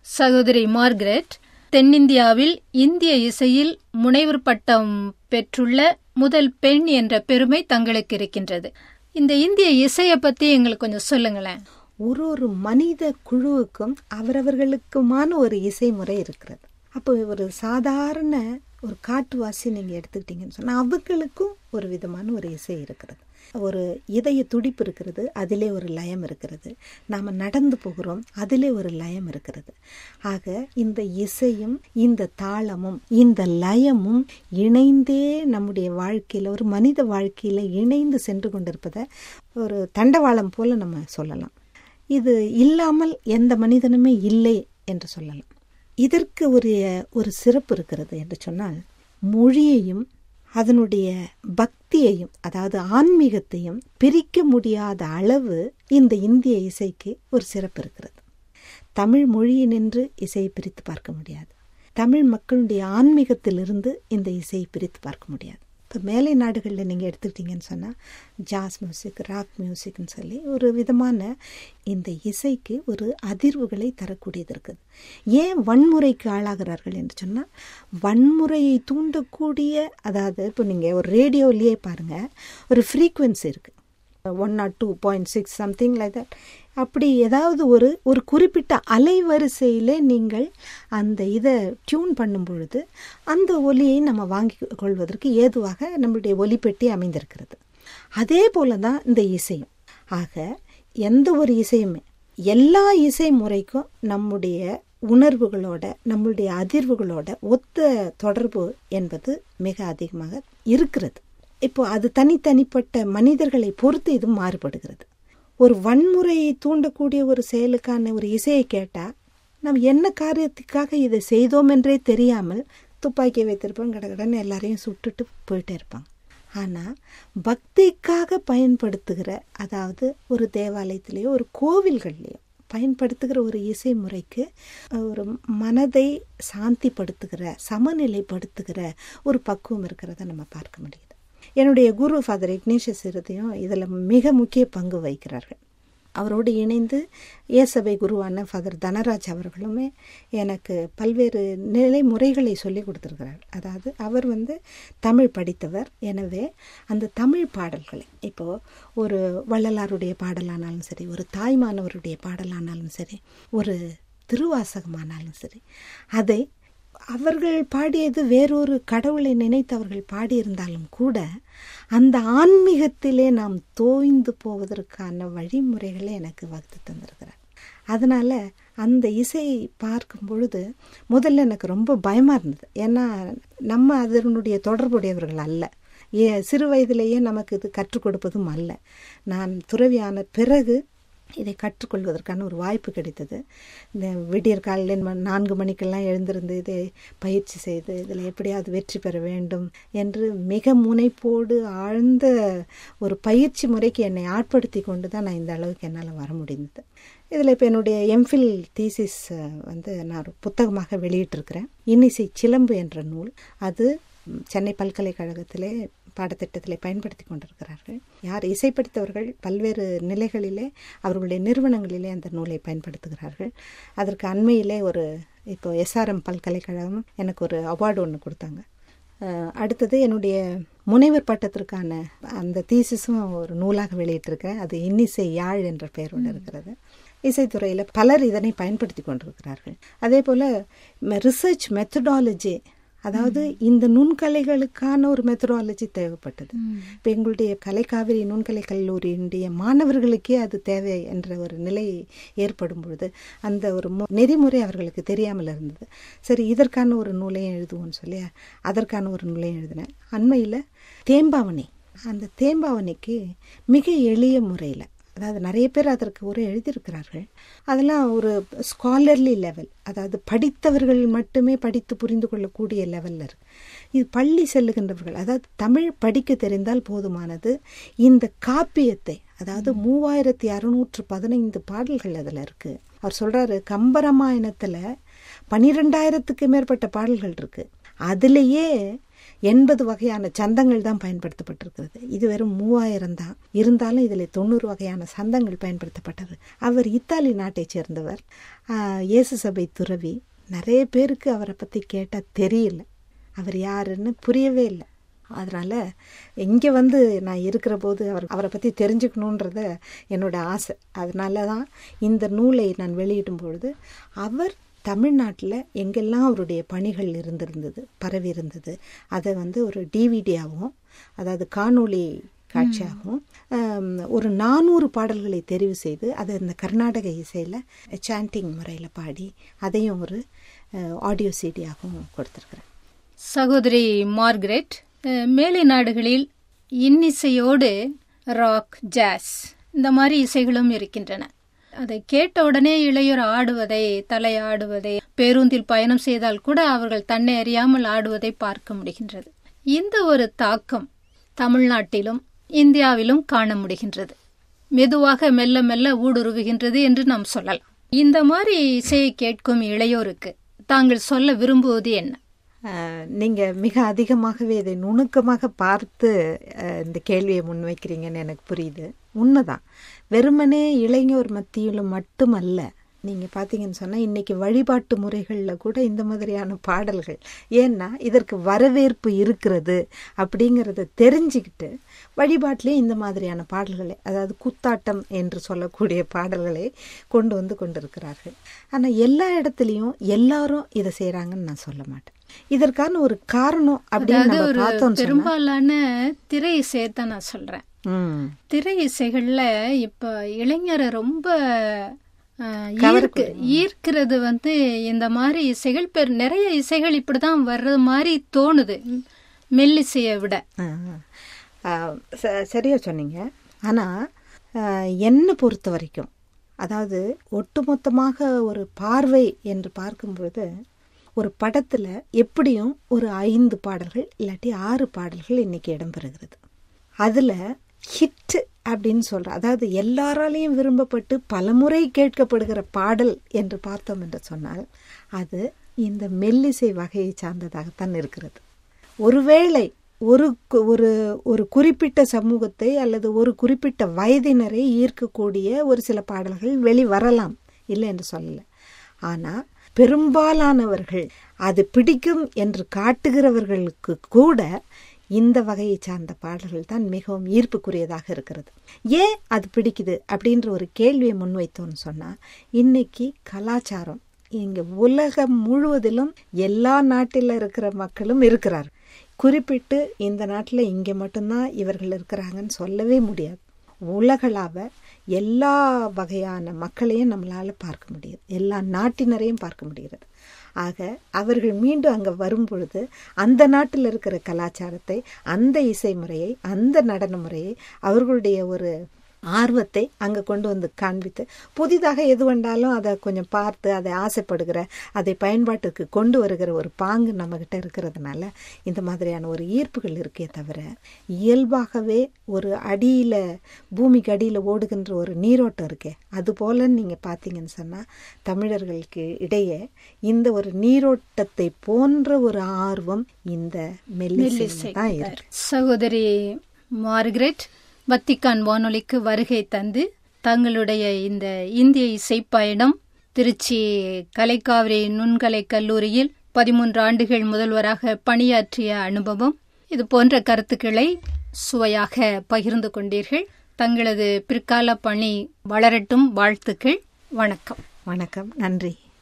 சகோதரி மார்கரெட் தென்னிந்தியாவில் இந்திய இசையில் முனைவர் பட்டம் பெற்றுள்ள முதல் பெண் என்ற பெருமை தங்களுக்கு இருக்கின்றது இந்த இந்திய இசையை பத்தி எங்களுக்கு கொஞ்சம் சொல்லுங்களேன் ஒரு ஒரு மனித குழுவுக்கும் அவரவர்களுக்குமான ஒரு இசை முறை இருக்கிறது அப்போ ஒரு சாதாரண ஒரு காட்டுவாசி நீங்கள் எடுத்துக்கிட்டீங்கன்னு சொன்னால் அவங்களுக்கும் ஒரு விதமான ஒரு இசை இருக்கிறது ஒரு இதய துடிப்பு இருக்கிறது அதிலே ஒரு லயம் இருக்கிறது நாம் நடந்து போகிறோம் அதிலே ஒரு லயம் இருக்கிறது ஆக இந்த இசையும் இந்த தாளமும் இந்த லயமும் இணைந்தே நம்முடைய வாழ்க்கையில் ஒரு மனித வாழ்க்கையில் இணைந்து சென்று கொண்டிருப்பதை ஒரு தண்டவாளம் போல நம்ம சொல்லலாம் இது இல்லாமல் எந்த மனிதனுமே இல்லை என்று சொல்லலாம் இதற்கு ஒரு ஒரு சிறப்பு இருக்கிறது என்று சொன்னால் மொழியையும் அதனுடைய பக்தியையும் அதாவது ஆன்மீகத்தையும் பிரிக்க முடியாத அளவு இந்த இந்திய இசைக்கு ஒரு சிறப்பு இருக்கிறது தமிழ் மொழியினின்று இசையை பிரித்து பார்க்க முடியாது தமிழ் மக்களுடைய ஆன்மீகத்திலிருந்து இந்த இசையை பிரித்து பார்க்க முடியாது இப்போ மேலை நாடுகளில் நீங்கள் எடுத்துக்கிட்டீங்கன்னு சொன்னால் ஜாஸ் மியூசிக் ராக் மியூசிக்னு சொல்லி ஒரு விதமான இந்த இசைக்கு ஒரு அதிர்வுகளை தரக்கூடியது இருக்குது ஏன் வன்முறைக்கு ஆளாகிறார்கள் என்று சொன்னால் வன்முறையை தூண்டக்கூடிய அதாவது இப்போ நீங்கள் ஒரு ரேடியோலேயே பாருங்கள் ஒரு ஃப்ரீக்குவென்சி இருக்குது one nought two point six something like that அப்படி ஏதாவது ஒரு ஒரு குறிப்பிட்ட அலைவரிசையிலே நீங்கள் அந்த இதை டியூன் பண்ணும் பொழுது அந்த ஒலியை நம்ம வாங்கி கொள்வதற்கு ஏதுவாக நம்மளுடைய ஒலிப்பெட்டி அமைந்திருக்கிறது அதே போல தான் இந்த இசையும் ஆக எந்த ஒரு இசையுமே எல்லா இசை முறைக்கும் நம்முடைய உணர்வுகளோட நம்மளுடைய அதிர்வுகளோட ஒத்த தொடர்பு என்பது மிக அதிகமாக இருக்கிறது இப்போ அது தனித்தனிப்பட்ட மனிதர்களை பொறுத்து இது மாறுபடுகிறது ஒரு வன்முறையை தூண்டக்கூடிய ஒரு செயலுக்கான ஒரு இசையை கேட்டால் நம்ம என்ன காரியத்துக்காக இதை செய்தோம் என்றே தெரியாமல் துப்பாக்கியை வைத்திருப்போம் கடகடன்னு எல்லாரையும் சுட்டுட்டு போயிட்டே இருப்பாங்க ஆனால் பக்திக்காக பயன்படுத்துகிற அதாவது ஒரு தேவாலயத்திலேயோ ஒரு கோவில்கள்லேயோ பயன்படுத்துகிற ஒரு இசை முறைக்கு ஒரு மனதை சாந்திப்படுத்துகிற சமநிலைப்படுத்துகிற ஒரு பக்குவம் இருக்கிறத நம்ம பார்க்க முடியுது என்னுடைய குரு ஃபாதர் இக்னேஷியஸ் இருதையும் இதில் மிக முக்கிய பங்கு வகிக்கிறார்கள் அவரோடு இணைந்து ஏசபை குருவான ஃபாதர் தனராஜ் அவர்களுமே எனக்கு பல்வேறு நிலைமுறைகளை சொல்லி கொடுத்துருக்கிறார் அதாவது அவர் வந்து தமிழ் படித்தவர் எனவே அந்த தமிழ் பாடல்களை இப்போது ஒரு வள்ளலாருடைய பாடலானாலும் சரி ஒரு தாய்மானவருடைய பாடலானாலும் சரி ஒரு திருவாசகமானாலும் சரி அதை அவர்கள் பாடியது வேறொரு கடவுளை நினைத்து அவர்கள் பாடியிருந்தாலும் கூட அந்த ஆன்மீகத்திலே நாம் தோய்ந்து போவதற்கான வழிமுறைகளை எனக்கு வகுத்து தந்திருக்கிறார் அதனால் அந்த இசையை பார்க்கும் பொழுது முதல்ல எனக்கு ரொம்ப பயமாக இருந்தது ஏன்னா நம்ம அதனுடைய தொடர்புடையவர்கள் அல்ல ஏ சிறு வயதிலேயே நமக்கு இது கற்றுக் கொடுப்பதும் அல்ல நான் துறவியான பிறகு இதை கற்றுக்கொள்வதற்கான ஒரு வாய்ப்பு கிடைத்தது இந்த விடியற் காலையில் நான்கு மணிக்கெல்லாம் எழுந்திருந்து இதை பயிற்சி செய்து இதில் எப்படியாவது வெற்றி பெற வேண்டும் என்று மிக முனைப்போடு ஆழ்ந்த ஒரு பயிற்சி முறைக்கு என்னை ஆட்படுத்தி கொண்டு தான் நான் இந்த அளவுக்கு என்னால் வர முடிந்தது இதில் இப்போ என்னுடைய எம்ஃபில் தீசிஸ் வந்து நான் ஒரு புத்தகமாக வெளியிட்டிருக்கிறேன் இன்னிசை சிலம்பு என்ற நூல் அது சென்னை பல்கலைக்கழகத்திலே பாடத்திட்டத்தில் பயன்படுத்தி கொண்டிருக்கிறார்கள் யார் இசை படித்தவர்கள் பல்வேறு நிலைகளிலே அவர்களுடைய நிறுவனங்களிலே அந்த நூலை பயன்படுத்துகிறார்கள் அதற்கு அண்மையிலே ஒரு இப்போ எஸ்ஆர்எம் பல்கலைக்கழகம் எனக்கு ஒரு அவார்டு ஒன்று கொடுத்தாங்க அடுத்தது என்னுடைய முனைவர் பட்டத்திற்கான அந்த தீசிஸும் ஒரு நூலாக வெளியிட்டிருக்கேன் அது இன்னிசை யாழ் என்ற பெயரோடு இருக்கிறது இசைத்துறையில் பலர் இதனை பயன்படுத்தி கொண்டிருக்கிறார்கள் அதே போல் ரிசர்ச் மெத்தடாலஜி அதாவது இந்த நுண்கலைகளுக்கான ஒரு மெத்தடாலஜி தேவைப்பட்டது இப்போ எங்களுடைய கலைக்காவிரி நுண்கலை கல்லூரியினுடைய மாணவர்களுக்கே அது தேவை என்ற ஒரு நிலை ஏற்படும் பொழுது அந்த ஒரு நெறிமுறை அவர்களுக்கு தெரியாமல் இருந்தது சரி இதற்கான ஒரு நூலையும் எழுதுவோம்னு சொல்லி அதற்கான ஒரு நூலையும் எழுதினேன் அண்மையில் தேம்பாவணி அந்த தேம்பாவணிக்கு மிக எளிய முறையில் அதாவது நிறைய பேர் அதற்கு ஒரு எழுதியிருக்கிறார்கள் அதெல்லாம் ஒரு ஸ்காலர்லி லெவல் அதாவது படித்தவர்கள் மட்டுமே படித்து புரிந்து கொள்ளக்கூடிய லெவலில் இருக்கு இது பள்ளி செல்லுகின்றவர்கள் அதாவது தமிழ் படிக்க தெரிந்தால் போதுமானது இந்த காப்பியத்தை அதாவது மூவாயிரத்தி அறுநூற்று பதினைந்து பாடல்கள் அதில் இருக்கு அவர் சொல்றாரு கம்பராமாயணத்தில் பனிரெண்டாயிரத்துக்கு மேற்பட்ட பாடல்கள் இருக்கு அதுலேயே எண்பது வகையான சந்தங்கள் தான் பயன்படுத்தப்பட்டிருக்கிறது இது வெறும் மூவாயிரம் தான் இருந்தாலும் இதில் தொண்ணூறு வகையான சந்தங்கள் பயன்படுத்தப்பட்டது அவர் இத்தாலி நாட்டைச் சேர்ந்தவர் ஆஹ், இயேசு சபை துறவி நிறைய பேருக்கு அவரை பற்றி கேட்டால் தெரியல அவர் யாருன்னு புரியவே இல்லை அதனால் இங்கே வந்து நான் இருக்கிற போது அவர் அவரை பற்றி தெரிஞ்சுக்கணுன்றத என்னோட ஆசை அதனால தான் இந்த நூலை நான் வெளியிடும் பொழுது அவர் தமிழ்நாட்டில் எங்கெல்லாம் அவருடைய பணிகள் இருந்திருந்தது பரவி இருந்தது அதை வந்து ஒரு டிவிடியாகவும் அதாவது காணொளி காட்சியாகவும் ஆம், ஒரு நானூறு பாடல்களை தெரிவு செய்து அதை இந்த கர்நாடக இசையில் சாண்டிங் முறையில் பாடி அதையும் ஒரு ஆடியோ சிடியாகவும் கொடுத்துருக்குறேன் சகோதரி மார்கரெட் அஹ், மேலை நாடுகளில் இன்னிசையோடு ராக் ஜாஸ் இந்த மாதிரி இசைகளும் இருக்கின்றன அதை கேட்ட உடனே இளையோர் ஆடுவதை தலை ஆடுவதை பேருந்தில் பயணம் செய்தால் கூட அவர்கள் தன்னை அறியாமல் ஆடுவதை பார்க்க முடிகின்றது இந்த ஒரு தாக்கம் தமிழ்நாட்டிலும் இந்தியாவிலும் காண முடிகின்றது மெதுவாக மெல்ல மெல்ல ஊடுருவுகின்றது என்று நாம் சொல்லலாம் இந்த மாதிரி இசையை கேட்கும் இளையோருக்கு தாங்கள் சொல்ல விரும்புவது என்ன அஹ், நீங்க மிக அதிகமாகவே இதை நுணுக்கமாக பார்த்து அஹ், இந்த கேள்வியை முன்வைக்கிறீங்கன்னு எனக்கு புரியுது உண்மைதான் வெறுமனே இளைஞர் மத்தியிலும் மட்டுமல்ல நீங்க பாத்தீங்கன்னு சொன்னா இன்னைக்கு வழிபாட்டு முறைகள்ல கூட இந்த மாதிரியான பாடல்கள் ஏன்னா இதற்கு வரவேற்பு இருக்கிறது அப்படிங்கிறத தெரிஞ்சுக்கிட்டு வழிபாட்டிலேயே இந்த மாதிரியான பாடல்களை அதாவது குத்தாட்டம் என்று சொல்லக்கூடிய பாடல்களை கொண்டு வந்து கொண்டிருக்கிறார்கள் ஆனா எல்லா இடத்துலயும் எல்லாரும் இதை செய்றாங்கன்னு நான் சொல்ல மாட்டேன் இதற்கான ஒரு காரணம் அப்படின்னு அதாவது நம்ம ஒரு பார்த்தோம்னு சொன்னா பெரும்பாலான திரை இசையத்தை நான் சொல்றேன் ம், திரை இசைகள்ல இப்ப இளைஞரை ரொம்ப அஹ், கவருக்கு- ஈர்க்கு ஈர்க்கிறது வந்து இந்த மாதிரி இசைகள் பெரு நிறைய இசைகள் இப்படிதான் வர்ற மாதிரி தோணுது மெல்லிசையை விட ஆ, ஆ, ச- சரியா சொன்னீங்க ஆனா ஆ, என்னை பொறுத்த வரைக்கும் அதாவது ஒட்டுமொத்தமாக ஒரு பார்வை என்று பார்க்கும் பொழுது ஒரு படத்துல எப்படியும் ஒரு ஐந்து பாடல்கள் இல்லாட்டி ஆறு பாடல்கள் இன்னைக்கு இடம்பெறுகிறது அதுல ஹிட் அப்படின்னு சொல்ற அதாவது எல்லாராலையும் விரும்பப்பட்டு பலமுறை கேட்கப்படுகிற பாடல் என்று பார்த்தோம் என்று சொன்னால் அது இந்த மெல்லிசை வகையை சார்ந்ததாகத்தான் இருக்கிறது ஒருவேளை ஒரு கு- ஒரு ஒரு குறிப்பிட்ட சமூகத்தை அல்லது ஒரு குறிப்பிட்ட வயதினரை ஈர்க்கக்கூடிய ஒரு சில பாடல்கள் வெளி வரலாம் இல்லை என்று சொல்லல ஆனா பெரும்பாலானவர்கள் அது பிடிக்கும் என்று காட்டுகிறவர்களுக்கு கூட இந்த வகையை சார்ந்த பாடல்கள் தான் மிகவும் ஈர்ப்புக்குரியதாக இருக்கிறது ஏன் அது பிடிக்குது அப்படின்ற ஒரு கேள்வியை முன்வைத்தோம்னு சொன்னா இன்னைக்கு கலாச்சாரம் இங்க உலகம் முழுவதிலும் எல்லா நாட்டில் இருக்கிற மக்களும் இருக்கிறார் குறிப்பிட்டு இந்த நாட்டில் இங்கே மட்டும்தான் இவர்கள் இருக்கிறாங்கன்னு சொல்லவே முடியாது உலகளாவ எல்லா வகையான மக்களையும் நம்மளால பார்க்க முடியுது எல்லா நாட்டினரையும் பார்க்க முடிகிறது ஆக அவர்கள் மீண்டும் அங்க வரும் பொழுது அந்த நாட்டில் இருக்கிற கலாச்சாரத்தை அந்த இசை முறையை அந்த நடன முறையை அவர்களுடைய ஒரு ஆர்வத்தை அங்க கொண்டு வந்து காண்பித்து புதிதாக எது வந்தாலும் அதை கொஞ்சம் பார்த்து அதை ஆசைப்படுகிற அதை பயன்பாட்டுக்கு கொண்டு வருகிற ஒரு பாங்கு நம்ம கிட்ட இருக்கிறதுனால இந்த மாதிரியான ஒரு ஈர்ப்புகள் இருக்கே தவிர இயல்பாகவே ஒரு அடியில பூமிக்கு அடியில ஓடுகின்ற ஒரு நீரோட்டம் இருக்கே அது போல நீங்க பாத்தீங்கன்னு சொன்னா தமிழர்களுக்கு இடையே இந்த ஒரு நீரோட்டத்தை போன்ற ஒரு ஆர்வம் இந்த மெல்லிசை தான் இருக்கு சகோதரி மார்கரெட் வத்திக்கான் வானொலிக்கு வருகை தந்து தங்களுடைய இந்த இந்திய இசைப்பயணம் திருச்சி கலைக்காவிரி நுண்கலை கல்லூரியில் பதிமூன்று ஆண்டுகள் முதல்வராக பணியாற்றிய அனுபவம் இது போன்ற கருத்துக்களை சுவையாக பகிர்ந்து கொண்டீர்கள் தங்களது பிற்கால பணி வளரட்டும் வாழ்த்துக்கள் வணக்கம் வணக்கம் நன்றி